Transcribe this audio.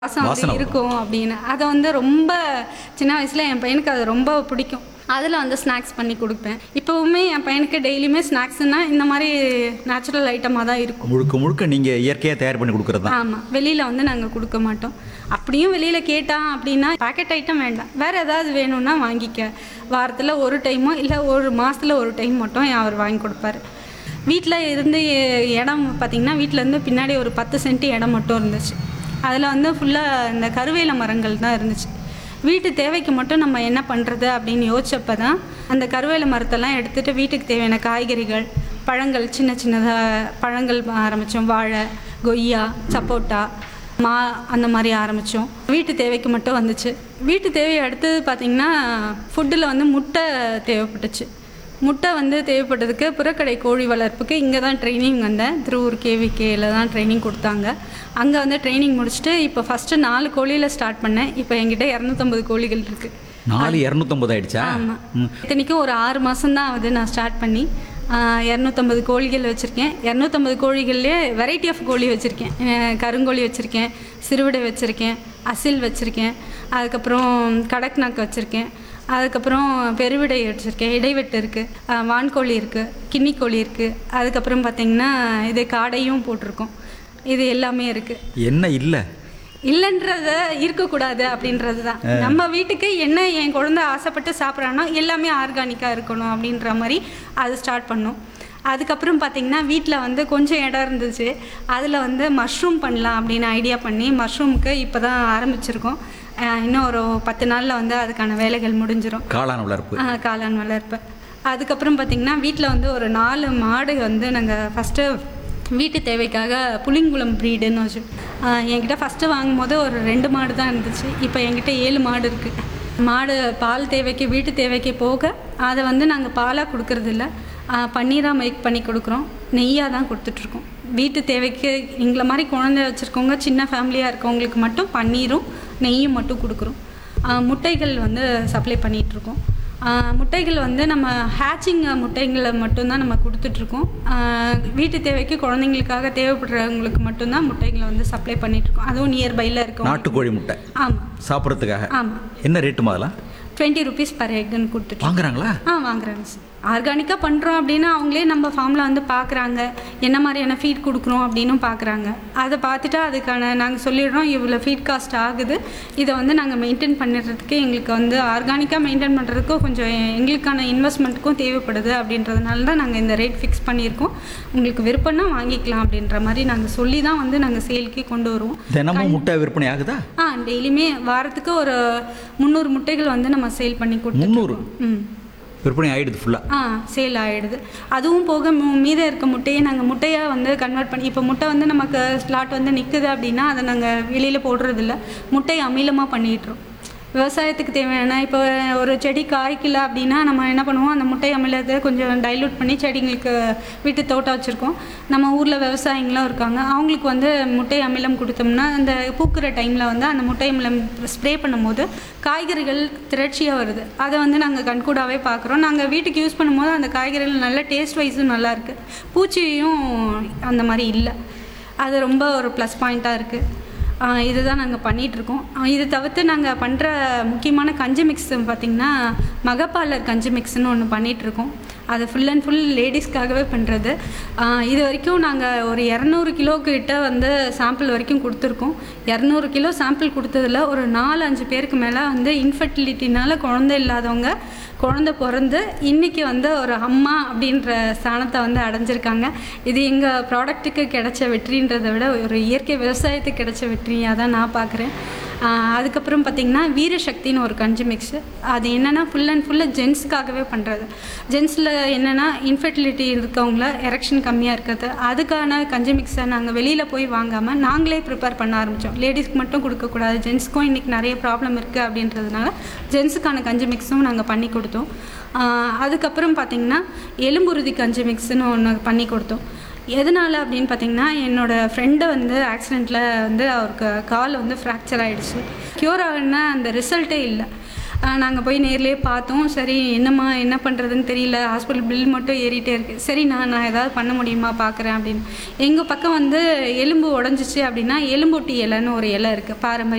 வாசம் வாசனை வந்து வரும். இருக்கும் அப்படின்னு அதை வந்து ரொம்ப சின்ன வயசில் என் பையனுக்கு அது ரொம்ப பிடிக்கும் அதில் வந்து ஸ்நாக்ஸ் பண்ணி கொடுப்பேன் இப்போவுமே என் பையனுக்கு டெய்லியுமே ஸ்நாக்ஸ்னால் இந்த மாதிரி நேச்சுரல் ஐட்டமாக தான் இருக்கும் முழுக்க முழுக்க நீங்கள் இயற்கையாக தயார் பண்ணி கொடுக்குறது தான் ஆமாம் வெளியில் வந்து நாங்கள் கொடுக்க மாட்டோம் அப்படியும் வெளியில் கேட்டான் அப்படின்னா பேக்கெட் ஐட்டம் வேண்டாம் வேறு ஏதாவது வேணும்னா வாங்கிக்க வாரத்தில் ஒரு டைமோ இல்லை ஒரு மாதத்தில் ஒரு டைம் மட்டும் அவர் வாங்கி கொடுப்பாரு வீட்டில் இருந்து எ- இடம் பார்த்திங்கன்னா வீட்டிலேருந்து பின்னாடி ஒரு பத்து சென்ட் இடம் மட்டும் இருந்துச்சு அதில் வந்து ஃபுல்லாக இந்த கருவேல மரங்கள் தான் இருந்துச்சு வீட்டு தேவைக்கு மட்டும் நம்ம என்ன பண்ணுறது அப்படின்னு யோசிச்சப்ப தான் அந்த கருவேல மரத்தெல்லாம் எடுத்துகிட்டு வீட்டுக்கு தேவையான காய்கறிகள் பழங்கள் சின்ன சின்னதாக பழங்கள் ஆரம்பித்தோம் வாழை கொய்யா சப்போட்டா மா அந்த மாதிரி ஆரம்பித்தோம் வீட்டு தேவைக்கு மட்டும் வந்துச்சு வீட்டு தேவை அடுத்தது பார்த்திங்கன்னா ஃபுட்டில் வந்து முட்டை தேவைப்பட்டுச்சு முட்டை வந்து தேவைப்பட்டதுக்கு புறக்கடை கோழி வளர்ப்புக்கு இங்கே தான் ட்ரைனிங் வந்தேன் திருவூர் கேவிகேயில் தான் ட்ரைனிங் கொடுத்தாங்க அங்கே வந்து ட்ரைனிங் முடிச்சுட்டு இப்போ ஃபஸ்ட்டு நாலு கோழியில் ஸ்டார்ட் பண்ணேன் இப்போ என்கிட்ட இரநூத்தம்பது கோழிகள் இருக்குது நாலு இரநூத்தம்பது ஆயிடுச்சா ஆமாம் ம். இத்தனைக்கும் ஒரு ஆறு மாதம் தான் ஆகுது நான் ஸ்டார்ட் பண்ணி இரநூத்தம்பது கோழிகள் வச்சுருக்கேன் இரநூத்தம்பது கோழிகள்லேயே வெரைட்டி ஆஃப் கோழி வச்சுருக்கேன் கருங்கோழி வச்சுருக்கேன் சிறுவிடை வச்சுருக்கேன் அசில் வச்சுருக்கேன் அதுக்கப்புறம் கடக்நாக் வச்சுருக்கேன் அதுக்கப்புறம் பெருவிடை வச்சுருக்கேன் இடைவெட்டு இருக்குது வான்கோழி இருக்குது கின்னிக்கோழி இருக்குது அதுக்கப்புறம் பார்த்திங்கன்னா இது காடையும் போட்டிருக்கோம் இது எல்லாமே இருக்குது என்ன இல்லை இல்லைன்றத இருக்கக்கூடாது அப்படின்றது தான் நம்ம வீட்டுக்கு என்ன என் குழந்தை ஆசைப்பட்டு சாப்பிட்றானோ எல்லாமே ஆர்கானிக்காக இருக்கணும் அப்படின்ற மாதிரி அது ஸ்டார்ட் பண்ணோம் அதுக்கப்புறம் பார்த்திங்கன்னா வீட்டில் வந்து கொஞ்சம் இடம் இருந்துச்சு அதில் வந்து மஷ்ரூம் பண்ணலாம் அப்படின்னு ஐடியா பண்ணி மஷ்ரூமுக்கு இப்போ தான் ஆரம்பிச்சிருக்கோம் அஹ் இன்னும் ஒரு பத்து நாளில் வந்து அதுக்கான வேலைகள் முடிஞ்சிடும் காளான் வளர்ப்பு ஆ, காளான் வளர்ப்பு அதுக்கப்புறம் பார்த்திங்கன்னா வீட்டில் வந்து ஒரு நாலு மாடு வந்து நாங்கள் ஃபஸ்ட்டு வீட்டு தேவைக்காக புளிங்குளம் ப்ரீடுன்னு வச்சு ஆ, என்கிட்ட ஃபஸ்ட்டு வாங்கும்போது ஒரு ரெண்டு மாடு தான் இருந்துச்சு இப்போ என்கிட்ட ஏழு மாடு இருக்குது மாடு பால் தேவைக்கு வீட்டு தேவைக்கு போக அதை வந்து நாங்கள் பாலாக கொடுக்கறதில்ல பன்னீராக மேக் பண்ணி கொடுக்குறோம் நெய்யாக தான் கொடுத்துட்ருக்கோம் வீட்டு தேவைக்கு எங்களை மாதிரி குழந்தை வச்சுருக்கவங்க சின்ன ஃபேமிலியாக இருக்கவங்களுக்கு மட்டும் பன்னீரும் நெய்யும் மட்டும் கொடுக்குறோம் ஆஹ் முட்டைகள் வந்து சப்ளை பண்ணிகிட்ருக்கோம் முட்டைகள் வந்து நம்ம ஹேச்சிங் முட்டைகளை மட்டும்தான் நம்ம கொடுத்துட்ருக்கோம் வீட்டு தேவைக்கு குழந்தைங்களுக்காக தேவைப்படுறவங்களுக்கு மட்டும்தான் முட்டைகளை வந்து சப்ளை பண்ணிகிட்ருக்கோம் அதுவும் நியர்பையில் இருக்கும் நாட்டுக்கோழி முட்டை ஆமாம் சாப்பிட்றதுக்காக ஆமாம் என்ன ரேட்டு முதலாம் டுவெண்ட்டி ருபீஸ் பர் எக்குன்னு கொடுத்துட்டு வாங்குறாங்களா ஆ வாங்குறாங்க சார் ஆர்கானிக்காக பண்ணுறோம் அப்படின்னா அவங்களே நம்ம ஃபார்மில் வந்து பார்க்குறாங்க என்ன மாதிரியான ஃபீட் கொடுக்குறோம் அப்படின்னும் பார்க்குறாங்க அதை பார்த்துட்டு அதுக்கான நாங்கள் சொல்லிடுறோம் இவ்வளோ ஃபீட் காஸ்ட் ஆகுது இதை வந்து நாங்கள் மெயின்டைன் பண்ணுறதுக்கு எங்களுக்கு வந்து ஆர்கானிக்காக மெயின்டைன் பண்ணுறதுக்கு கொஞ்சம் எ- எங்களுக்கான இன்வெஸ்ட்மெண்ட்டுக்கும் தேவைப்படுது அப்படின்றதுனால தான் நாங்கள் இந்த ரேட் ஃபிக்ஸ் பண்ணியிருக்கோம் உங்களுக்கு விருப்பம்னா வாங்கிக்கலாம் அப்படின்ற மாதிரி நாங்கள் சொல்லி தான் வந்து நாங்கள் சேல்க்கே கொண்டு வருவோம் தினமும் முட்டை விற்பனை ஆகுதா ஆ டெய்லியுமே வாரத்துக்கு ஒரு முந்நூறு முட்டைகள் வந்து நம்ம சேல் பண்ணி முந்நூறு கொடுத்துருக்கோம் ம் விற்பனை ஆயிடுது ஃபுல்லாக ஆ சேல் ஆகிடுது அதுவும் போக மு- மீதம் இருக்க முட்டையை நாங்கள் முட்டையாக வந்து கன்வெர்ட் பண்ணி இப்போ முட்டை வந்து நமக்கு ஸ்லாட் வந்து நிற்குது அப்படின்னா அதை நாங்கள் வெளியில் போடுறதில்ல முட்டையை அமிலமாக பண்ணிட்டுறோம் விவசாயத்துக்கு தேவையான இப்போ ஒரு செடி காய்க்கல அப்படின்னா நம்ம என்ன பண்ணுவோம் அந்த முட்டை அமிலத்தை கொஞ்சம் டைலூட் பண்ணி செடிங்களுக்கு வீட்டு தோட்டம் வச்சுருக்கோம் நம்ம ஊரில் விவசாயிங்களாம் இருக்காங்க அவங்களுக்கு வந்து முட்டை அமிலம் கொடுத்தோம்னா அந்த பூக்கிற டைமில் வந்து அந்த முட்டை அமிலம் ஸ்ப்ரே பண்ணும்போது காய்கறிகள் திரட்சியாக வருது அதை வந்து நாங்கள் கண்கூடாவே பார்க்குறோம் நாங்கள் வீட்டுக்கு யூஸ் பண்ணும்போது அந்த காய்கறிகள் நல்ல டேஸ்ட் வைஸும் நல்லா இருக்கு பூச்சியும் அந்த மாதிரி இல்லை அது ரொம்ப ஒரு ப்ளஸ் பாயிண்ட்டாக இருக்குது ஆஹ் இதுதான் நாங்கள் பண்ணிகிட்ருக்கோம் இது தவிர்த்து நாங்கள் பண்ணுற முக்கியமான கஞ்சி மிக்ஸ் பார்த்திங்கன்னா மகப்பாலர் கஞ்சி மிக்ஸ்னு ஒன்று பண்ணிகிட்ருக்கோம் அது ஃபுல் அண்ட் ஃபுல் லேடிஸ்க்காகவே பண்ணுறது இது வரைக்கும் நாங்கள் ஒரு இரநூறு கிலோ கிட்ட வந்து சாம்பிள் வரைக்கும் கொடுத்துருக்கோம் இரநூறு கிலோ சாம்பிள் கொடுத்ததில் ஒரு நாலு அஞ்சு பேருக்கு மேலே வந்து இன்ஃபர்டிலிட்டினால குழந்தை இல்லாதவங்க குழந்தை பிறந்து இன்றைக்கி வந்து ஒரு அம்மா அப்படின்ற ஸ்தானத்தை வந்து அடைஞ்சிருக்காங்க இது எங்கள் ப்ராடக்ட்டுக்கு கிடைச்ச வெற்றின்றதை விட ஒரு இயற்கை விவசாயத்துக்கு கிடைச்ச வெற்றியாக தான் நான் பார்க்குறேன் அதுக்கப்புறம் பார்த்திங்கன்னா வீரசக்தின்னு ஒரு கஞ்சி மிக்ஸு அது என்னென்னா ஃபுல் அண்ட் ஃபுல்லு ஜென்ஸுக்காகவே பண்ணுறது ஜென்ஸில் என்னென்னா இன்ஃபர்டிலிட்டி இருக்கவங்கள எரெக்ஷன் கம்மியாக இருக்கிறது அதுக்கான கஞ்சி மிக்ஸை நாங்கள் வெளியில் போய் வாங்காமல் நாங்களே ப்ரிப்பேர் பண்ண ஆரம்பித்தோம் லேடிஸ்க்கு மட்டும் கொடுக்கக்கூடாது ஜென்ஸுக்கும் இன்றைக்கி நிறைய ப்ராப்ளம் இருக்குது அப்படின்றதுனால ஜென்ஸுக்கான கஞ்சி மிக்ஸும் நாங்கள் பண்ணி கொடுத்தோம் ஆஹ் அதுக்கப்புறம் பார்த்திங்கன்னா எலும்புருதி கஞ்சி மிக்ஸ்னு ஒன்று பண்ணி கொடுத்தோம் எதனால் அப்படின்னு பார்த்தீங்கன்னா என்னோடய ஃப்ரெண்டு வந்து ஆக்சிடெண்ட்டில் வந்து அவருக்கு கால் வந்து ஃப்ராக்சர் ஆகிடுச்சு க்யூர் ஆகுனா அந்த ரிசல்ட்டே இல்லை நாங்கள் போய் நேர்லேயே பார்த்தோம் சரி என்னம்மா என்ன பண்ணுறதுன்னு தெரியல ஹாஸ்பிட்டல் பில் மட்டும் ஏறிட்டே இருக்குது சரி நான் நான் ஏதாவது பண்ண முடியுமா பார்க்குறேன் அப்படின்னு எங்கள் பக்கம் வந்து எலும்பு உடஞ்சிச்சு அப்படின்னா எலும்பொட்டி இலைன்னு ஒரு இலை இருக்குது பாரம்பரிய